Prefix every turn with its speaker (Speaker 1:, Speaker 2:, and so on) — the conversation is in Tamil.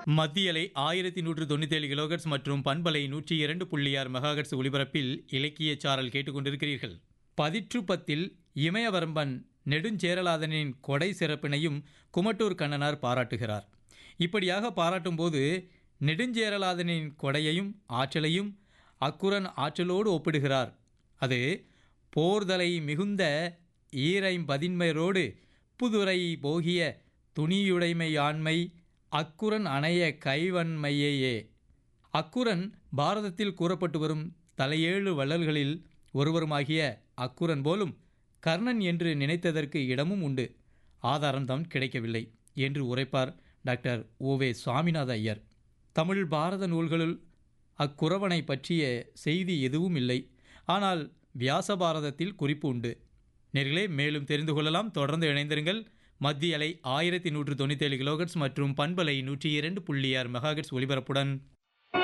Speaker 1: மத்தியலை ஆயிரத்தி நூற்று தொண்ணூத்தேழு கிலோகட்ஸ் மற்றும் பண்பலை நூற்றி இரண்டு புள்ளி ஆறு மெகாகட்ஸ் ஒலிபரப்பில் இலக்கிய சாரல் கேட்டுக்கொண்டிருக்கிறீர்கள் பதிற்று பத்தில் இமயவரம்பன் நெடுஞ்சேரலாதனின் கொடை சிறப்பினையும் குமட்டூர் கண்ணனார் பாராட்டுகிறார் இப்படியாக பாராட்டும்போது நெடுஞ்சேரலாதனின் கொடையையும் ஆற்றலையும் அக்குரன் ஆற்றலோடு ஒப்பிடுகிறார் அது போர்தலை மிகுந்த ஈரைம்பதின்மையரோடு புதுரை போகிய துணியுடைமை ஆண்மை அக்குரன் அணைய கைவன்மையேயே அக்குரன் பாரதத்தில் கூறப்பட்டு வரும் தலையேழு வள்ளல்களில் ஒருவருமாகிய அக்குரன் போலும் கர்ணன் என்று நினைத்ததற்கு இடமும் உண்டு ஆதாரம்தான் கிடைக்கவில்லை என்று உரைப்பார் டாக்டர் ஓவே சுவாமிநாத ஐயர் தமிழ் பாரத நூல்களுள் அக்குறவனை பற்றிய செய்தி எதுவும் இல்லை ஆனால் வியாச பாரதத்தில் குறிப்பு உண்டு நேர்களே மேலும் தெரிந்து கொள்ளலாம் தொடர்ந்து இணைந்திருங்கள் மத்திய அலை ஆயிரத்தி நூற்று தொண்ணூத்தேழு கிலோகட்ஸ் மற்றும் பண்பலை நூற்றி இரண்டு புள்ளி ஆறு மெகாகட்ஸ் ஒலிபரப்புடன்